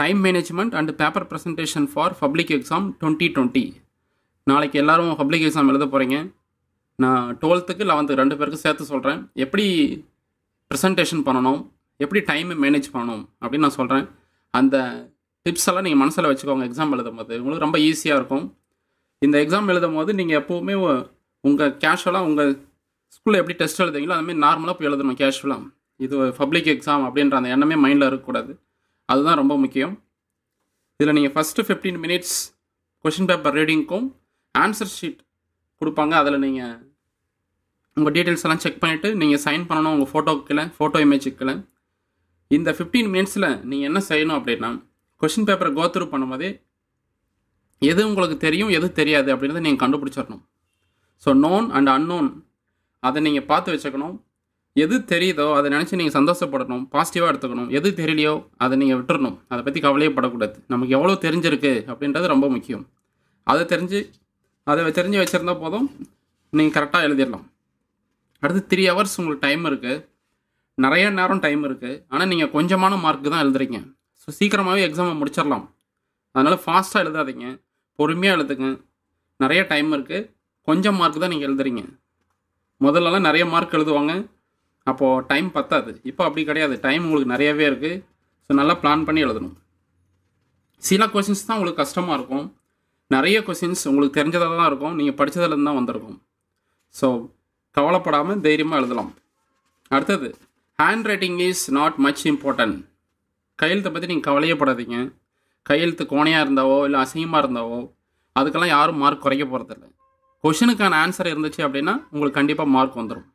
time management and paper presentation for public exam twenty twenty நாளைக்கு எல்லாரும் public exam எழுத போகிறீங்க நான் டுவெல்த்துக்கு லெவன்த்து ரெண்டு பேருக்கு சேர்த்து சொல்கிறேன் எப்படி ப்ரெசன்டேஷன் பண்ணணும் எப்படி டைமை மேனேஜ் பண்ணணும் அப்படின்னு நான் சொல்கிறேன் அந்த டிப்ஸ் எல்லாம் நீங்கள் மனசில் வச்சுக்கோங்க எக்ஸாம் எழுதும் போது உங்களுக்கு ரொம்ப ஈஸியாக இருக்கும் இந்த எக்ஸாம் எழுதும் போது நீங்கள் எப்போவுமே உங்கள் கேஷுவலாக உங்கள் ஸ்கூலில் எப்படி டெஸ்ட் எழுதுவீங்களோ அதுமாதிரி நார்மலாக போய் எழுதணும் கேஷுவலாக இது பப்ளிக் எக்ஸாம் அப்படின்ற அந்த எண்ணமே மைண்டில் இருக்கக்கூடாது அதுதான் ரொம்ப முக்கியம் இதில் நீங்கள் first fifteen minutes question paper ரீடிங்க்கும் ஆன்சர் ஷீட் கொடுப்பாங்க அதில் நீங்கள் உங்கள் டீட்டெயில்ஸ் எல்லாம் செக் பண்ணிவிட்டு நீங்கள் சைன் பண்ணணும் உங்கள் ஃபோட்டோக்கில் ஃபோட்டோ இமேஜுக்கில் இந்த ஃபிஃப்டீன் மினிட்ஸில் நீங்கள் என்ன செய்யணும் அப்படின்னா கொஷின் பேப்பரை கோத்ரூ பண்ணும்போதே எது உங்களுக்கு தெரியும் எது தெரியாது அப்படின்றத நீங்கள் கண்டுபிடிச்சிடணும் ஸோ நோன் அண்ட் அன்னோன் அதை நீங்கள் பார்த்து வச்சுக்கணும் எது தெரியுதோ அதை நினச்சி நீங்கள் சந்தோஷப்படணும் பாசிட்டிவாக எடுத்துக்கணும் எது தெரியலையோ அதை நீங்கள் விட்டுறணும் அதை பற்றி கவலையே படக்கூடாது நமக்கு எவ்வளோ தெரிஞ்சிருக்கு அப்படின்றது ரொம்ப முக்கியம் அதை தெரிஞ்சு அதை தெரிஞ்சு வச்சுருந்தா போதும் நீங்கள் கரெக்டாக எழுதிடலாம் அடுத்து த்ரீ ஹவர்ஸ் உங்களுக்கு டைம் இருக்குது நிறைய நேரம் டைம் இருக்குது ஆனால் நீங்கள் கொஞ்சமான மார்க்கு தான் எழுதுறீங்க ஸோ சீக்கிரமாகவே எக்ஸாமை முடிச்சிடலாம் அதனால் ஃபாஸ்ட்டாக எழுதாதீங்க பொறுமையாக எழுதுங்க நிறைய டைம் இருக்குது கொஞ்சம் மார்க் தான் நீங்கள் எழுதுறீங்க முதல்லலாம் நிறைய மார்க் எழுதுவாங்க அப்போது டைம் பத்தாது இப்போ அப்படி கிடையாது டைம் உங்களுக்கு நிறையவே இருக்குது ஸோ நல்லா பிளான் பண்ணி எழுதணும் சில கொஷின்ஸ் தான் உங்களுக்கு கஷ்டமாக இருக்கும் நிறைய கொஷின்ஸ் உங்களுக்கு தெரிஞ்சதாக தான் இருக்கும் நீங்கள் படித்ததுலேருந்து தான் வந்திருக்கும் ஸோ கவலைப்படாமல் தைரியமாக எழுதலாம் அடுத்தது handwriting is not much important கையெழுத்தை பற்றி நீங்கள் கவலையே படாதீங்க கையெழுத்து கோணையாக இருந்தாவோ இல்லை அசிங்கமாக இருந்தாவோ அதுக்கெல்லாம் யாரும் மார்க் குறைக்க போகிறதில்ல கொஷினுக்கான ஆன்சர் இருந்துச்சு அப்படின்னா உங்களுக்கு கண்டிப்பாக மார்க் வந்துடும்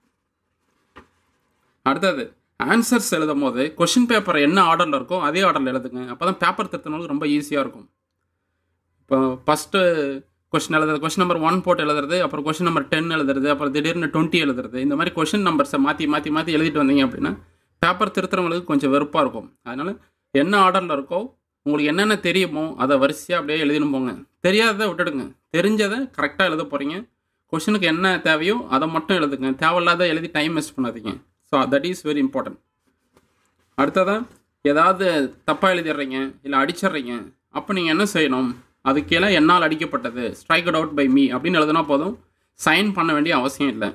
அடுத்தது ஆன்சர்ஸ் எழுதும் போது கொஷின் பேப்பர் என்ன ஆர்டரில் இருக்கோ அதே ஆர்டரில் எழுதுங்க அப்போ தான் பேப்பர் திருத்தினவங்களுக்கு ரொம்ப ஈஸியாக இருக்கும் இப்போ ஃபஸ்ட்டு கொஷின் எழுதுறது கொஷின் நம்பர் ஒன் போட்டு எழுதுறது அப்புறம் கொஷின் நம்பர் டென் எழுதுறது அப்புறம் திடீர்னு டுவெண்ட்டி எழுதுறது இந்த மாதிரி கொஷின் நம்பர்ஸை மாற்றி மாற்றி மாற்றி எழுதிட்டு வந்தீங்க அப்படின்னா பேப்பர் திருத்துறவங்களுக்கு கொஞ்சம் வெறுப்பாக இருக்கும் அதனால் என்ன ஆர்டரில் இருக்கோ உங்களுக்கு என்னென்ன தெரியுமோ அதை வரிசையாக அப்படியே எழுதினு போங்க தெரியாததை விட்டுடுங்க தெரிஞ்சதை கரெக்டாக எழுத போகிறீங்க கொஷினுக்கு என்ன தேவையோ அதை மட்டும் எழுதுங்க தேவையில்லாத எழுதி டைம் வேஸ்ட் பண்ணாதீங்க so that is very important அடுத்ததாக ஏதாவது தப்பாக எழுதிடுறீங்க இல்லை அடிச்சிடுறீங்க அப்போ நீங்கள் என்ன செய்யணும் அது கீழே என்னால் அடிக்கப்பட்டது ஸ்ட்ரைக் அவுட் பை மீ அப்படின்னு எழுதுனா போதும் சைன் பண்ண வேண்டிய அவசியம் இல்லை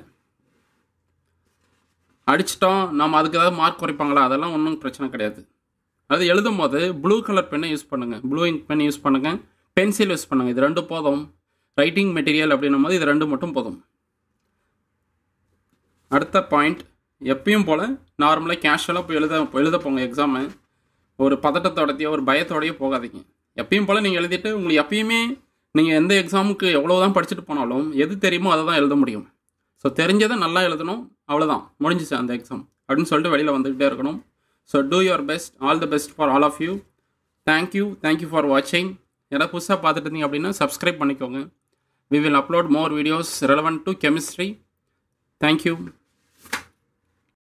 அடிச்சிட்டோம் நம்ம அதுக்கு ஏதாவது மார்க் குறைப்பாங்களா அதெல்லாம் ஒன்றும் பிரச்சனை கிடையாது அது எழுதும் போது ப்ளூ கலர் பெண்ணை யூஸ் பண்ணுங்கள் ப்ளூ இங்க் பென் யூஸ் பண்ணுங்கள் பென்சில் யூஸ் பண்ணுங்கள் இது ரெண்டு போதும் ரைட்டிங் மெட்டீரியல் அப்படின்னும் போது இது ரெண்டு மட்டும் போதும் அடுத்த பாயிண்ட் எப்பயும் போல் நார்மலாக கேஷுவலாக போய் எழுத எழுத போங்க எக்ஸாமு ஒரு பதட்டத்தோடத்தையோ ஒரு பயத்தோடையோ போகாதீங்க எப்பயும் போல் நீங்கள் எழுதிட்டு உங்களுக்கு எப்பயுமே நீங்கள் எந்த எக்ஸாமுக்கு எவ்வளோ தான் படிச்சுட்டு போனாலும் எது தெரியுமோ அதை தான் எழுத முடியும் ஸோ தெரிஞ்சதை நல்லா எழுதணும் அவ்வளோதான் முடிஞ்சிச்சு அந்த எக்ஸாம் அப்படின்னு சொல்லிட்டு வெளியில் வந்துக்கிட்டே இருக்கணும் so do your best all the best for all of you thank you thank you for வாட்சிங் யாராவது புதுசாக பார்த்துட்டு இருந்தீங்க அப்படின்னா சப்ஸ்கிரைப் பண்ணிக்கோங்க we will upload more videos relevant to chemistry thank you